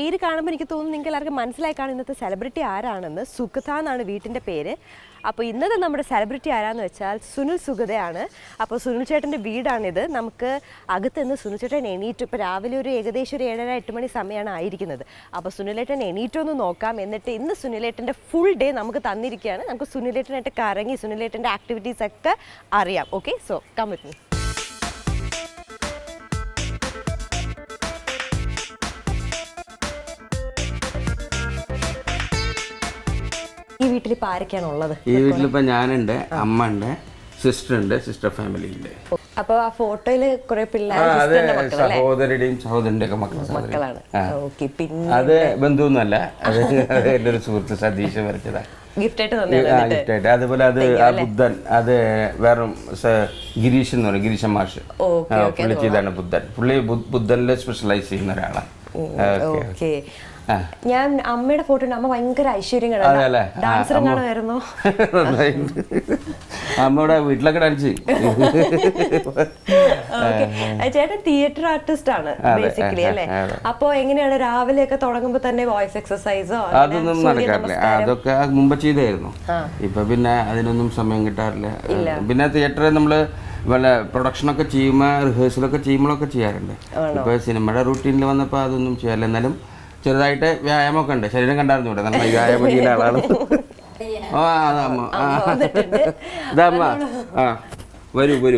പേര് കാണുമ്പോൾ എനിക്ക് തോന്നുന്നു നിങ്ങൾക്ക് എല്ലാവർക്കും മനസ്സിലായി കാണും ഇന്നത്തെ സെലിബ്രിറ്റി ആരാണെന്ന് സുഗത എന്നാണ് വീട്ടിൻ്റെ പേര് അപ്പോൾ ഇന്നത്തെ നമ്മുടെ സെലിബ്രിറ്റി ആരാന്ന് വെച്ചാൽ സുനിൽ സുഗതയാണ് അപ്പോൾ സുനിൽ ചേട്ടൻ്റെ വീടാണിത് നമുക്ക് അകത്ത് നിന്ന് സുനിൽ ചേട്ടൻ എണീറ്റ് ഇപ്പോൾ രാവിലെ ഒരു ഏകദേശം ഒരു ഏഴര എട്ട് മണി സമയമാണ് ആയിരിക്കുന്നത് അപ്പോൾ സുനിലേട്ടൻ എണീറ്റൊന്ന് നോക്കാം എന്നിട്ട് ഇന്ന് സുനിലേട്ടൻ്റെ ഫുൾ ഡേ നമുക്ക് തന്നിരിക്കുകയാണ് നമുക്ക് സുനിലേട്ടനായിട്ട് കറങ്ങി സുനിലേട്ടൻ്റെ ആക്ടിവിറ്റീസ് ഒക്കെ അറിയാം okay so come with me ഈ വീട്ടിൽ ഇപ്പോൾ ആരൊക്കെയാണ് ഉള്ളത് ഈ വീട്ടിലിപ്പോ ഞാനുണ്ട് അമ്മ ഉണ്ട് സിസ്റ്റർ ഉണ്ട് സിസ്റ്റർ ഫാമിലി ഉണ്ട് അപ്പോൾ ആ ഫോട്ടോയിൽ കുറെ പിള്ളേർ ആ, അത് സിസ്റ്ററിന്റെ മക്കളല്ലേ സഹോദരിയുടെയും സഹോദരന്റെ ഒക്കെ മക്കൾ മക്കളാണ് ഓക്കെ പിന്നെ അത് ബന്ധുവൊന്നുമല്ല അത് അത് എൻ്റെ ഒരു സുഹൃത്ത് സതീഷ് വരച്ചതാ ഗിഫ്റ്റ് ആയിട്ട് ആ, തന്നെയാണ് gift ആയിട്ട് അതുപോലെ അത് ആ ബുദ്ധൻ അത് വേറെ സ- ഗിരീഷ് എന്ന് പറയും ഗിരീശൻ മാഷ് ഓക്കെ ആ, പുള്ളി ചെയ്താണ് ബുദ്ധൻ പുള്ളി ബു- ബുദ്ധനിൽ സ്പെഷ്യലൈസ് ചെയ്യുന്ന ഒരാളാണ് ഓക്കെ ഓക്കെ ആ. ഞാൻ അമ്മയുടെ ഫോട്ടോ ഉണ്ട് അമ്മ ഭയങ്കര ഐശ്വര്യം അതെല്ലേ? ആ, ഡാൻസർ അമ്മ- കാണുമായിരുന്നോ നന്നായിട്ടുണ്ട്. അമ്മയുടെ വീട്ടിലൊക്കെ ഡാൻസ് ചെയ്യും ഓക്കെ ചേട്ടൻ തിയേറ്റർ ആർട്ടിസ്റ്റ് ആണ് അതെ, ബേസിക്കലി ആ, അല്ലേ ആ, അതെ. അപ്പോ എങ്ങനെയാണ് രാവിലെ ഒക്കെ തുടങ്ങുമ്പോ തന്നെ വോയിസ് എക്സസൈസോ അതൊന്നും നടക്കാറില്ല അതൊക്കെ മുമ്പ് ചെയ്തായിരുന്നു ഇപ്പൊ പിന്നെ അതിനൊന്നും സമയം കിട്ടാറില്ല പിന്നെ തിയേറ്ററിൽ നമ്മള് വല്ല പ്രൊഡക്ഷനൊക്കെ ചെയ്യുമ്പോൾ റിഹേഴ്സലൊക്കെ ചെയ്യുമ്പോഴൊക്കെ ചെയ്യാറുണ്ട് ഇപ്പൊ സിനിമയുടെ റൂട്ടീനിൽ വന്നപ്പോൾ അതൊന്നും ചെയ്യാറില്ല എന്നാലും ചെറുതായിട്ട് വ്യായാമമൊക്കെ ഉണ്ട് ശരീരം കണ്ടായിരുന്നു ഇവിടെ നന്നായി വ്യായാമം ചെയ്യുന്ന ആളാണ് ആ അതമ്മ ആ ഇതമ്മ ആ വരൂ വരൂ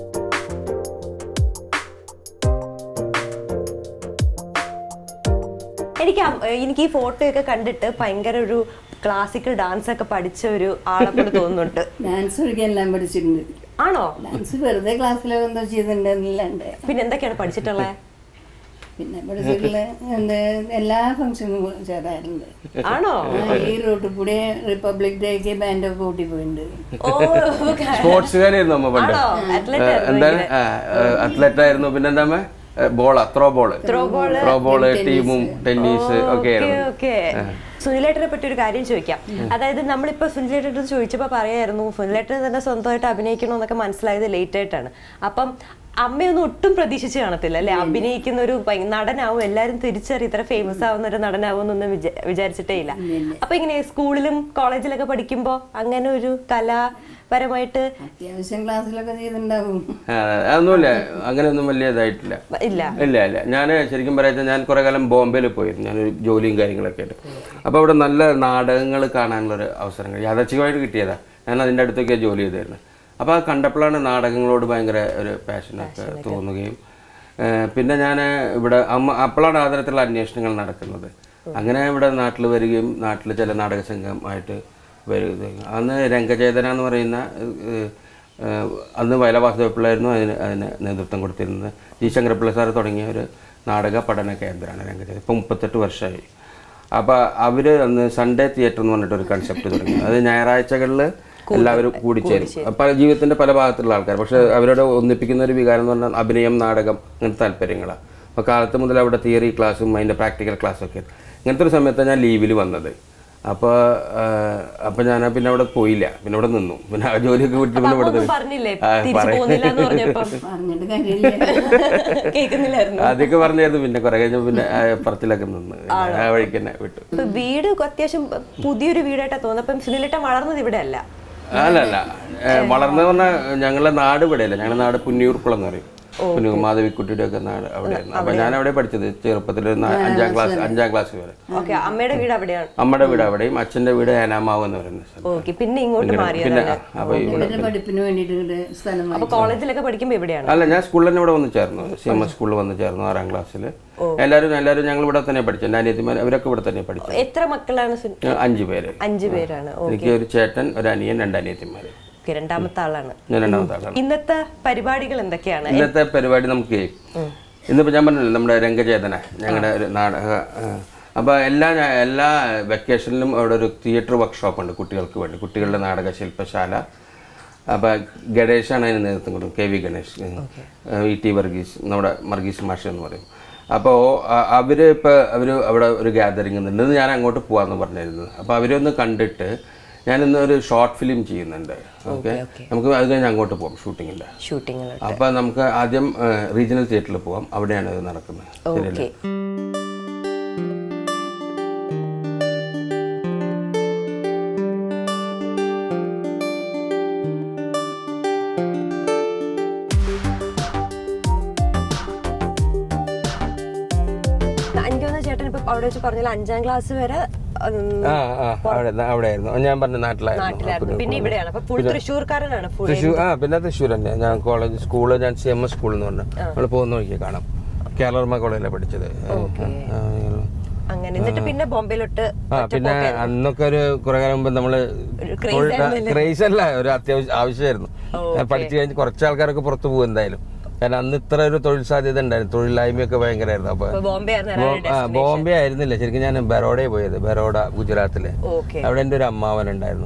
എനിക്ക് അം- എനിക്ക് ഈ ഫോട്ടോ ഒക്കെ കണ്ടിട്ട് ഭയങ്കര ഒരു ക്ലാസിക്കൽ ഡാൻസ് ഒക്കെ പഠിച്ച ഒരു ആളെ പോലെ തോന്നുന്നുണ്ട് ഡാൻസ് പഠിക്കാൻ എല്ലാം പഠിച്ചിട്ടുണ്ട് ആണോ ഡാൻസ് വെറുതെ ക്ലാസ്സിലൊക്കെ എന്തോ ചെയ്തിട്ടുണ്ടെന്നില്ലാണ്ട് പിന്നെ എന്തൊക്കെയാണ് പഠിച്ചിട്ടുള്ളത് പിന്നെ പഠിച്ചിട്ടുള്ള എന്ത് എല്ലാ ഫംഗ്ഷനും ചേരാറുണ്ട് ആണോ ആ, ഈ റോട്ടിൽ കൂടെ റിപ്പബ്ലിക് ഡേക്ക് ബാൻഡ് ഒക്കെ കൂട്ടി പോയിട്ടുണ്ട് ഓ സ്പോർട്സുകാരായിരുന്നു അമ്മ പണ്ട് ആണോ അത്ലറ്റ് എന്താണ് അത്ലറ്റ് ആയിരുന്നു പിന്നെ എന്താ ബോളാ ത്രോ ബോള് ത്രോ ബോള് ടീമും ടെന്നീസ് ഒക്കെ ആയിരുന്നു ഓക്കെ സുനിലേട്ടനെ പറ്റി ഒരു കാര്യം ചോദിക്കാം അതായത് നമ്മളിപ്പോ സുനിലേട്ടൻ ചോദിച്ചപ്പോ പറയായിരുന്നു സുനിലേട്ടന് തന്നെ സ്വന്തമായിട്ട് അഭിനയിക്കണമെന്നൊക്കെ മനസ്സിലായത് ലേറ്റ് ആയിട്ടാണ് അപ്പം അമ്മയൊന്നും ഒട്ടും പ്രതീക്ഷിച്ച് കാണത്തില്ല അല്ലെ അഭിനയിക്കുന്ന ഒരു ഭയ- നടനാവും എല്ലാരും തിരിച്ചറിയും ഇത്ര ഫേമസ് ആവുന്ന ഒരു നടനാവും എന്നൊന്നും വിചാ- വിചാരിച്ചിട്ടേ ഇല്ല അപ്പൊ ഇങ്ങനെ സ്കൂളിലും കോളേജിലൊക്കെ പഠിക്കുമ്പോ അങ്ങനെ ഒരു കലാപരമായിട്ട് അത്യാവശ്യം ക്ലാസ്സിലൊക്കെ ചെയ്തിട്ടുണ്ടാവും ആ, അതൊന്നുമില്ല അങ്ങനെയൊന്നും വലിയ ഇതായിട്ടില്ല ഇല്ല ഇല്ല ഇല്ല ഞാൻ ശരിക്കും പറയാച്ചാൽ ഞാൻ കുറേ കാലം ബോംബെയിൽ പോയിരുന്നു ഞാനൊരു ജോലിയും കാര്യങ്ങളൊക്കെ ആയിട്ട് അപ്പോൾ അവിടെ നല്ല നാടകങ്ങൾ കാണാനുള്ളൊരു അവസരങ്ങൾ യാദർച്ഛികമായിട്ട് കിട്ടിയതാണ് ഞാൻ അതിൻ്റെ അടുത്തൊക്കെ ജോലി ചെയ്തായിരുന്നു അപ്പോൾ അത് കണ്ടപ്പോഴാണ് നാടകങ്ങളോട് ഭയങ്കര ഒരു പാഷനൊക്കെ തോന്നുകയും ഏഹ് പിന്നെ ഞാൻ ഇവിടെ അമ്മ അപ്പോഴാണ് ആ തരത്തിലുള്ള അന്വേഷണങ്ങൾ നടക്കുന്നത് അങ്ങനെ ഇവിടെ നാട്ടിൽ വരികയും നാട്ടിൽ ചില നാടക സംഘമായിട്ട് വരികയും അന്ന് രംഗചേതന എന്ന് പറയുന്ന ഏഹ്, ഏഹ്, അന്ന് വയലവാസപിള്ളായിരുന്നു അതിന് അതിന് നേതൃത്വം കൊടുത്തിരുന്നത് ജി ശങ്കരപ്പിള്ള സാർ തുടങ്ങിയ ഒരു നാടക പഠന കേന്ദ്രമാണ് രംഗചേതന ഇപ്പോൾ മുപ്പത്തെട്ട് വർഷമായി അപ്പോൾ അവർ അന്ന് സൺഡേ തിയേറ്റർ എന്ന് പറഞ്ഞിട്ട് ഒരു കൺസെപ്റ്റ് തുടങ്ങി അത് ഞായറാഴ്ചകളിൽ എല്ലാവരും കൂടിച്ചേരും പല ജീവിതത്തിൻ്റെ പല ഭാഗത്തുള്ള ആൾക്കാർ പക്ഷേ അവരോട് ഒന്നിപ്പിക്കുന്ന ഒരു വികാരം എന്ന് പറഞ്ഞാൽ അഭിനയം നാടകം അങ്ങനത്തെ താല്പര്യങ്ങളാണ് അപ്പോൾ കാലത്ത് മുതൽ അവിടെ തിയറി ക്ലാസ്സും അതിൻ്റെ പ്രാക്ടിക്കൽ ക്ലാസ്സും ഒക്കെ ഇങ്ങനത്തെ ഒരു സമയത്താണ് ഞാൻ ലീവിൽ വന്നത് അപ്പോൾ അപ്പോൾ ഞാൻ പിന്നെ അവിടെ പോയില്ല പിന്നെ അവിടെ നിന്നു പിന്നെ ആ ജോലിയൊക്കെ വിട്ടിട്ട് പിന്നെ ഇവിടെ ഒന്നും നിന്ന് പറഞ്ഞില്ലേ ആ, തിരിച്ചു പറ- പോകുന്നില്ല എന്ന് പറഞ്ഞപ്പം പറഞ്ഞിട്ട് കാര്യമില്ല കേൾക്കുന്നില്ലായിരുന്നു ആദ്യമൊക്കെ പറഞ്ഞായിരുന്നു പിന്നെ കുറെ കഴിഞ്ഞപ്പോൾ പിന്നെ ആ പറച്ചിലൊക്കെ നിന്ന് ആ വഴിക്ക് തന്നെ വിട്ടു ഇപ്പൊ വീട് അത്യാവശ്യം പുതിയൊരു വീടായിട്ടാ തോന്നുന്നത് അപ്പം സുനിലേട്ടൻ വളർന്നത് ഇവിടെ അല്ല അല്ല അല്ല വളർന്നു പറഞ്ഞാൽ ഞങ്ങളുടെ നാട് ഇവിടെയല്ല ഞങ്ങളുടെ നാട് പുന്നിയൂർക്കുളം എന്ന് പറയും പുന്നിയൂർ മാധവിക്കുട്ടിയുടെ ഒക്കെ നാട് അവിടെയായിരുന്നു അപ്പൊ ഞാൻ അവിടെ പഠിച്ചത് ചെറുപ്പത്തിൽ ഒരു നാ- അഞ്ചാം ക്ലാസ് അഞ്ചാം ക്ലാസ് വരെ ഓക്കെ അമ്മയുടെ വീട് അവിടെയാണ് അമ്മയുടെ വീട് അവിടെയും അച്ഛന്റെ വീട് ഏനാമാവ് എന്ന് പറയുന്ന സ്ഥലം ഓക്കെ പിന്നെ ഇങ്ങോട്ട് പിന്നെ മാറിയതല്ലേ അപ്പൊ ഇവിടെ ഇവരുടെ പഠിപ്പിന് വേണ്ടിയിട്ട് ഇങ്ങോട്ട് സ്ഥലം അപ്പൊ കോളേജിലൊക്കെ പഠിക്കുമ്പോ ഇവിടെയാണ് അല്ല ഞാൻ സ്കൂളിൽ തന്നെ ഇവിടെ വന്ന് ചേർന്നു സി എം എസ് സ്കൂളിൽ വന്ന് ചേർന്നു ആറാം ക്ലാസ്സിൽ എല്ലാവരും എല്ലാവരും ഞങ്ങൾ ഇവിടെ തന്നെ പഠിച്ചു എൻ്റെ അനിയത്തിമാർ അവരൊക്കെ ഇവിടെ തന്നെ പഠിച്ചു എത്ര മക്കളാണ് സുനി- ഞാൻ അഞ്ച് പേര് അഞ്ചു പേരാണ് എനിക്ക് ഒരു ചേട്ടൻ ഒരു അനിയൻ രണ്ട് അനിയത്തിമാർ ഓക്കെ രണ്ടാമത്തെ ആളാണ് ഞാൻ രണ്ടാമത്തെ ആളാണ് ഇന്നത്തെ പരിപാടികൾ എന്തൊക്കെയാണ് ഇന്നത്തെ പരിപാടി നമുക്ക് ഇന്നിപ്പോൾ ഞാൻ പറഞ്ഞല്ലോ നമ്മുടെ രംഗചേതന ഞങ്ങളുടെ ഒരു നാടക ആ, അപ്പോൾ എല്ലാ ഞാ- എല്ലാ വെക്കേഷനിലും അവിടെ ഒരു തിയേറ്റർ വർക്ക്ഷോപ്പ് ഉണ്ട് കുട്ടികൾക്ക് വേണ്ടി കുട്ടികളുടെ നാടക ശില്പശാല അപ്പോൾ ഗണേശാണ് അതിന് നേതൃത്വം കൊടുക്കും K V Ganesh E T Varghese നമ്മുടെ വർഗീസ് മാഷ് എന്ന് പറയും അപ്പോൾ അവർ ഇപ്പോൾ അവർ അവിടെ ഒരു ഗ്യാതറിംഗ് ഉണ്ട് ഇന്ന് ഞാൻ അങ്ങോട്ട് പോകാമെന്ന് പറഞ്ഞിരുന്നത് അപ്പോൾ അവരൊന്ന് കണ്ടിട്ട് ഞാനിന്ന് ഒരു ഷോർട്ട് ഫിലിം ചെയ്യുന്നുണ്ട് ഓക്കെ നമുക്ക് അത് കഴിഞ്ഞ് അങ്ങോട്ട് പോകാം ഷൂട്ടിങ്ങിൻ്റെ ഷൂട്ടിങ്ങൾ അപ്പൊ നമുക്ക് ആദ്യം റീജിയണൽ തിയേറ്ററിൽ പോവാം അവിടെയാണ് ഇത് നടക്കുന്നത് ശരിയല്ലേ ഓക്കെ അവിടെ വെച്ച് പറഞ്ഞാൽ അഞ്ചാം ക്ലാസ് വരെ ഉം, ആ ആ അവിടെ അവിടെ ആയിരുന്നു ഞാൻ പറഞ്ഞ നാട്ടിലായിരുന്നു നാട്ടിലായിരുന്നു പിന്നെ ഇവിടെയാണ് അപ്പൊ ഫുൾ തൃശ്ശൂർക്കാരനാണ് ഫുൾ തൃശ്ശൂർ ആ പിന്നെ തൃശ്ശൂർ തന്നെ ഞാൻ കോളേജ് സ്കൂള് ഞാൻ സി എം എസ് സ്കൂളിൽ എന്ന് പറഞ്ഞു നമ്മൾ പോകുന്ന വഴിക്ക് കാണാം കേരളർമ്മ കോളേജിലാണ് പഠിച്ചത് ആ, ആ, അങ്ങനെ എന്നിട്ട് പിന്നെ ബോംബെയിലോട്ട് ആ പിന്നെ അന്നൊക്കെ ഒരു കുറെ കാലം മുമ്പ് നമ്മള് ഒരു craze ക്രേസ് അല്ല ഒരു അത്യാവശ്യം ആവശ്യമായിരുന്നു ഞാൻ പഠിച്ചു കഴിഞ്ഞ് കുറച്ച് ആൾക്കാരൊക്കെ പുറത്ത് പോകും എന്തായാലും കാരണം അന്ന് ഇത്ര ഒരു തൊഴിൽ സാധ്യത ഉണ്ടായിരുന്നു തൊഴിലില്ലായ്മയൊക്കെ ഭയങ്കരമായിരുന്നു അപ്പൊ അപ്പൊ ബോംബെ ആയിരുന്നു ബോ- ആ, ബോംബെ ആയിരുന്നില്ല ശരിക്കും ഞാൻ ബറോഡയെ പോയത് ബറോഡ ഗുജറാത്തില് ഓക്കെ അവിടെ എൻ്റെ ഒരു അമ്മാവൻ ഉണ്ടായിരുന്നു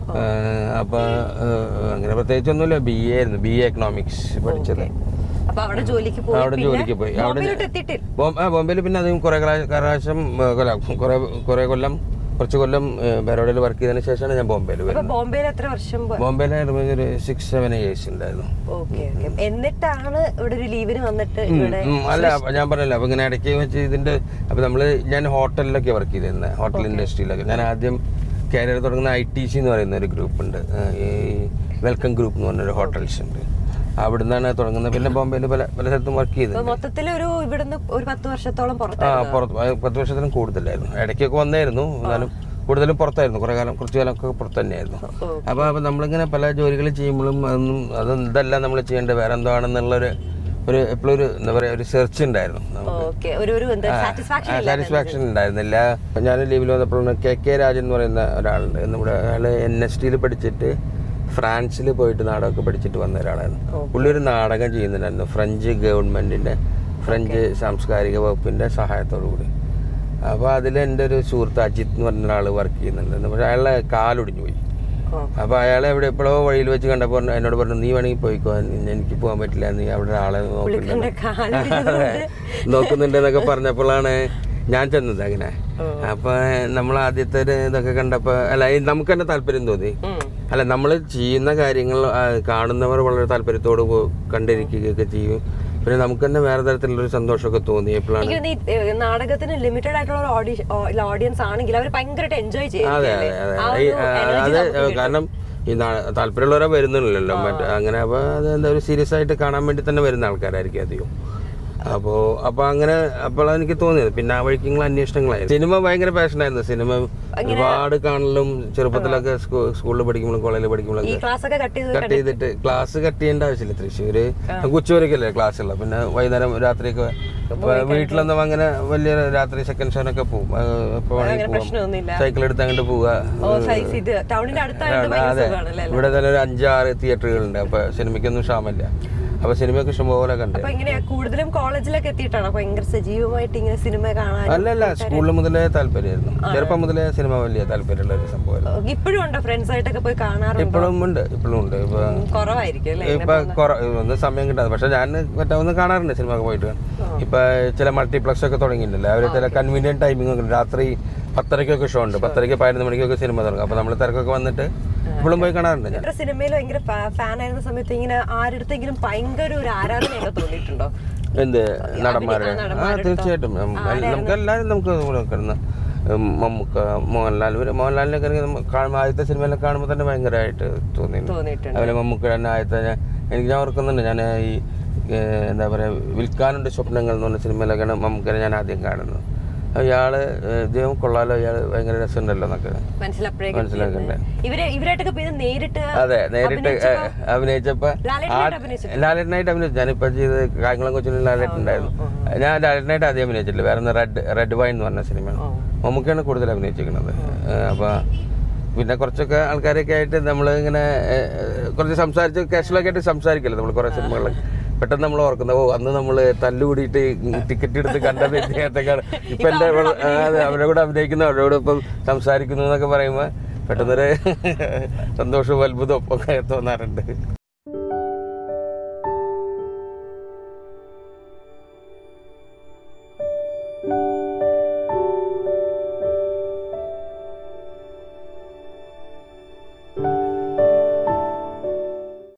അപ്പൊ ഏഹ്, അങ്ങനെ പ്രത്യേകിച്ചൊന്നുമില്ല ബി എ ആയിരുന്നു ബി എ എക്കണോമിക്സ് പഠിച്ചത് അപ്പൊ അവിടെ ജോലിക്ക് പോയി അവിടെ പിന്നെ ജോലിക്ക് പോയി അവിടെ ബോംബെയിലോട്ട് എത്തിയിട്ട് ബോം- ആ ബോംബെയിൽ പിന്നെ അതും കുറെ പ്രാവശ്യം ഏഹ്, കൊല്ല- കുറെ കുറെ കൊല്ലം കുറച്ച് കൊല്ലം ഏഹ്, ബറോഡയിൽ വർക്ക് ചെയ്തതിന് ശേഷമാണ് ഞാൻ ബോംബെയിൽ അപ്പൊ വരുന്നത് ബോംബെയിൽ എത്ര വർഷം പോയി ബോംബെയിലായിരുന്നു ഒരു സിക്സ് സെവൻ ഇയേഴ്സ് ഉണ്ടായിരുന്നു ഓക്കെ ഓക്കെ എന്നിട്ടാണ് ഇവിടെ ഒരു ലീവിന് വന്നിട്ട് ഉം, ഇവിടെ ഉം, അല്ല അപ്പൊ ഞാൻ പറഞ്ഞല്ലോ അപ്പൊ ഇങ്ങനെ ഇടയ്ക്ക് വെച്ച് ഇതിന്റെ അപ്പൊ നമ്മള് ഞാൻ ഹോട്ടലിലൊക്കെ വർക്ക് ചെയ്തിരുന്നത് ഹോട്ടൽ ഇൻഡസ്ട്രിയിലൊക്കെ ഞാൻ ആദ്യം കാരിയർ തുടങ്ങുന്ന ഐ ടി സി എന്ന് പറയുന്ന ഒരു ഗ്രൂപ്പ് ഉണ്ട് ഏഹ്, ഈ വെൽക്കം ഗ്രൂപ്പ് എന്ന് പറഞ്ഞൊരു ഹോട്ടൽസ് ഉണ്ട് അവിടുന്നാണ് തുടങ്ങുന്നത് പിന്നെ ബോംബെയിൽ പല പല സ്ഥലത്തും വർക്ക് അപ്പൊ ചെയ്തിട്ടുണ്ട് മൊത്തത്തിൽ ഒരു ഇവിടുന്ന് ഒരു പത്ത് വർഷത്തോളം ആ പുറത്തായിരുന്നു പുറത്ത് ആ, പത്ത് വർഷത്തിലും കൂടുതലായിരുന്നു ഇടയ്ക്കൊക്കെ വന്നായിരുന്നു എന്നാലും കൂടുതലും പുറത്തായിരുന്നു കുറെ കാലം കുറച്ച് കാലമൊക്കെ പുറത്ത് തന്നെയായിരുന്നു അപ്പോൾ അപ്പോൾ നമ്മളിങ്ങനെ പല ജോലികൾ ചെയ്യുമ്പോഴും അതൊന്നും അത് ഇതല്ല നമ്മൾ ചെയ്യേണ്ടത് വേറെ എന്തോ ആണെന്നുള്ളൊരു ഒരു എപ്പോഴും ഒരു എന്താ പറയുക ഒരു സെർച്ച് ഉണ്ടായിരുന്നു നമുക്ക് ഓക്കെ ഒരു ഒരു എന്താ സാറ്റിസ്ഫാക്ഷൻ സാറ്റിസ്ഫാക്ഷൻ ഉണ്ടായിരുന്നില്ല ഞാൻ ലീവിൽ വന്നപ്പോഴാണ് കെ കെ രാജൻ എന്ന് പറയുന്ന ഒരാളുണ്ട് നമ്മുടെ അയാൾ എൻ എസ് ടിയിൽ പഠിച്ചിട്ട് ഫ്രാൻസിൽ പോയിട്ട് നാടകമൊക്കെ പഠിച്ചിട്ട് വന്ന ഒരാളായിരുന്നു പുള്ളി ഒരു നാടകം ചെയ്യുന്നുണ്ടായിരുന്നു ഫ്രഞ്ച് ഗവൺമെന്റിന്റെ ഫ്രഞ്ച് സാംസ്കാരിക വകുപ്പിന്റെ സഹായത്തോടു കൂടി അപ്പോൾ അതിൽ എൻ്റെ ഒരു സുഹൃത്ത് അജിത്ത് എന്ന് പറഞ്ഞ ഒരാൾ വർക്ക് ചെയ്യുന്നുണ്ടായിരുന്നു പക്ഷേ അയാളെ കാലൊടിഞ്ഞു പോയി ഓ. അപ്പോൾ അയാളെ എവിടെ എപ്പോഴോ വഴിയിൽ വെച്ച് കണ്ടപ്പോൾ എന്നോട് പറഞ്ഞു നീ വേണമെങ്കിൽ പോയിക്കോ എനിക്ക് പോകാൻ പറ്റില്ല നീ അവിടെ ആളെ നോക്കുന്നുണ്ട് കാല് നോക്കുന്നുണ്ട് എന്നൊക്കെ പറഞ്ഞപ്പോഴാണ് ഞാൻ ചെന്നത് അങ്ങനെ അപ്പൊ നമ്മൾ ആദ്യത്തെ ഒരു ഇതൊക്കെ കണ്ടപ്പോ അല്ല ഈ നമുക്ക് തന്നെ താല്പര്യം തോന്നി അല്ല നമ്മൾ ചെയ്യുന്ന കാര്യങ്ങൾ ആ, കാണുന്നവർ വളരെ താല്പര്യത്തോട് പോ- കണ്ടിരിക്കുകയൊക്കെ ചെയ്യും പിന്നെ നമുക്ക് തന്നെ വേറെ തരത്തിലുള്ളൊരു സന്തോഷമൊക്കെ തോന്നി എപ്പോഴാണ് എനിക്ക് തോന്നുന്നു ഈ, ഏ, നാടകത്തിന് ലിമിറ്റഡ് ആയിട്ടുള്ള ഒരു ഓഡിയൻസ് ആണെങ്കിൽ അവർ ഭയങ്കരമായിട്ട് എൻജോയ് ചെയ്യും അതെ അതെ അതെ ഈ, ആ, അത് കാരണം ഈ നാ- താല്പര്യമുള്ളവരെ വരുന്നില്ലല്ലോ മറ്റേ അങ്ങനെ അപ്പൊ അത് എന്താ ഒരു സീരിയസ് ആയിട്ട് കാണാൻ വേണ്ടി തന്നെ വരുന്ന ആൾക്കാരായിരിക്കും അധികം അപ്പോ അപ്പൊ അങ്ങനെ അപ്പോൾ എനിക്ക് തോന്നിയത് പിന്നെ ആ വഴിക്ക് നിങ്ങൾ അന്വേഷണങ്ങളായിരുന്നു സിനിമ ഭയങ്കര പാഷനായിരുന്നു സിനിമ ഒരുപാട് കാണലും ചെറുപ്പത്തിലൊക്കെ സ്കൂ- സ്കൂളിൽ പഠിക്കുമ്പോഴും കോളേജിൽ ഈ പഠിക്കുമ്പോഴൊക്കെ ക്ലാസ് ഒക്കെ കട്ട് ചെയ്ത് കട്ട് ചെയ്തിട്ട് ക്ലാസ് കട്ട് ചെയ്യേണ്ട ആവശ്യമില്ല തൃശ്ശൂര് ഉച്ചവരക്കല്ലേ ക്ലാസ് ഉള്ളത് പിന്നെ വൈകുന്നേരം രാത്രിയൊക്കെ ഇപ്പൊ വീട്ടിലൊന്നും അങ്ങനെ വലിയ രാത്രി സെക്കൻഡ് ഷോനൊക്കെ പോകും എപ്പോ വേണമെങ്കിൽ പ്രശ്നമൊന്നുമില്ല. പോവാം സൈക്കിൾ എടുത്ത് അങ്ങോട്ട് പോവുക ഓ സൈസ് ഇത് ടൗണിന്റെ അടുത്തായിട്ട് ഭയങ്കര അതെ സുഖമാണല്ലേ ഇവിടെ തന്നെ ഒരു അഞ്ചാറ് തിയേറ്ററുകളുണ്ട് അപ്പൊ സിനിമയ്ക്കൊന്നും ക്ഷാമല്ല അപ്പൊ സിനിമയൊക്കെ ഇഷ്ടംപോലെ കണ്ട് അപ്പൊ ഇങ്ങനെയാ കൂടുതലും കോളേജിലൊക്കെ എത്തിയിട്ടാണ് ഭയങ്കര സജീവമായിട്ട് ഇങ്ങനെ സിനിമ കാണാൻ അല്ലല്ല സ്കൂളിൽ മുതലേ താല്പര്യമായിരുന്നു ചെറുപ്പം മുതലേ സിനിമ വലിയ താല്പര്യമുള്ള ഒരു സംഭവമായിരുന്നു ഇപ്പോഴും ഉണ്ടോ ഫ്രണ്ട്സ് ആയിട്ടൊക്കെ പോയി കാണാറുണ്ടോ ഇപ്പോഴും ഉണ്ട് ഇപ്പോഴും ഉണ്ട് ഇപ്പൊ ഉം, കുറവായിരിക്കും അല്ലേ ഇപ്പൊ കുറ- ഒന്ന് സമയം കിട്ടാതെ പക്ഷെ ഞാൻ മറ്റേ ഒന്ന് കാണാറുണ്ട് സിനിമ ഒക്കെ പോയിട്ട് ഇപ്പൊ ചില മൾട്ടിപ്ലക്സ് ഒക്കെ തുടങ്ങിയിട്ടുണ്ടല്ലോ അവര് ചില കൺവീനിയന്റ് ടൈമിംഗ് ഒക്കെ ഉണ്ട് രാത്രി പത്തരയ്ക്കൊക്കെ ഷോ ഉണ്ട് പത്തരയ്ക്ക് പതിനൊന്ന് മണിക്കൊക്കെ സിനിമ തുടങ്ങും അപ്പൊ നമ്മൾ തിരക്കൊക്കെ വന്നിട്ട് ഇപ്പോഴും പോയി കാണാറുണ്ട് ഞാൻ ഇത്ര സിനിമയിൽ ഭയങ്കര ഫാൻ ആയിരുന്ന സമയത്ത് ഇങ്ങനെ ആരുടെങ്കിലും ഭയങ്കര ഒരു ആരാധനയൊക്കെ തോന്നിയിട്ടുണ്ടോ എന്ത് നടന്മാരുടെ ആ, ആ നടന്മാരുടെ തീർച്ചയായിട്ടും ഉം, നമുക്ക് എല്ലാവരും നമുക്ക് ഇവിടെ കിടന്ന് ഉം, മമ്മൂക്ക മോഹൻലാൽ ഇവര് മോഹൻലാലിനൊക്കെ എനിക്ക് നമ്മ- കാണുമ്പോൾ ആദ്യത്തെ സിനിമയിലൊക്കെ കാണുമ്പോൾ തന്നെ ഭയങ്കരമായിട്ട് തോന്നിയിരുന്നു തോന്നിയിട്ടുണ്ട് അതുപോലെ മമ്മൂക്ക തന്നെ ആദ്യത്തെ ഞാൻ- എനിക്ക് ഞാൻ ഓർക്കുന്നുണ്ട് ഞാൻ ഈ ഏഹ്, എന്താ പറയുക വിൽക്കാനുണ്ട് സ്വപ്നങ്ങൾ എന്ന് പറഞ്ഞ സിനിമയിലൊക്കെയാണ് മമ്മൂക്കനെ ഞാൻ ആദ്യം കാണുന്നത് അപ്പോൾ ഇയാള് ഏഹ്, ഇദ്ദേഹം കൊള്ളാലോ ഇയാൾ ഭയങ്കര രസമുണ്ടല്ലോ എന്നൊക്കെ മനസ്സിലാപ്പോഴേക്കും മനസ്സിലാക്കണ്ടേ ഇവരെ ഇവരായിട്ടൊക്കെ പിന്നെ നേരിട്ട് അതെ നേരിട്ട് അഭിനയിച്ചപ്പോ? ഏഹ്, അഭിനയിച്ചപ്പോ ലാലേട്ടനായിട്ട് അഭിനയിച്ചിട്ടുണ്ടോ? ലാലേട്ടനായിട്ട് അഭിനയിച്ചു ഞാനിപ്പോ ചെയ്ത് കായംകുളം കൊച്ചിന് ലാലേട്ടുണ്ടായിരുന്നു ഞാൻ ലാലേട്ടനായിട്ട് ആദ്യം അഭിനയിച്ചിട്ടില്ല വേറെ ഒന്ന് റെഡ് റെഡ് വൈൻ എന്ന് പറഞ്ഞ സിനിമയാണ് മമ്മൂക്കയാണ് കൂടുതൽ അഭിനയിച്ചിരിക്കുന്നത് ഏഹ്, അപ്പൊ പിന്നെ കുറച്ചൊക്കെ ആൾക്കാരൊക്കെ ആയിട്ട് നമ്മൾ ഇങ്ങനെ ഏഹ്, കുറച്ച് സംസാരിച്ച് കാഷ്വലൊക്കെ ആയിട്ട് സംസാരിക്കല്ലോ നമ്മൾ കുറേ സിനിമകളിൽ പെട്ടെന്ന് നമ്മൾ ഓർക്കുന്നത് ഓ അന്ന് നമ്മൾ തല്ലുകൂടിയിട്ട് ടിക്കറ്റ് എടുത്ത് കണ്ടത് ഇദ്ദേഹത്തെക്കാണ് ഇപ്പൊ എന്റെ അതെ അവരുടെ കൂടെ അഭിനയിക്കുന്ന അവരോട് ഇപ്പം സംസാരിക്കുന്നു എന്നൊക്കെ പറയുമ്പോൾ പെട്ടെന്നൊരു സന്തോഷവും അത്ഭുതവും ഒക്കെ തോന്നാറുണ്ട്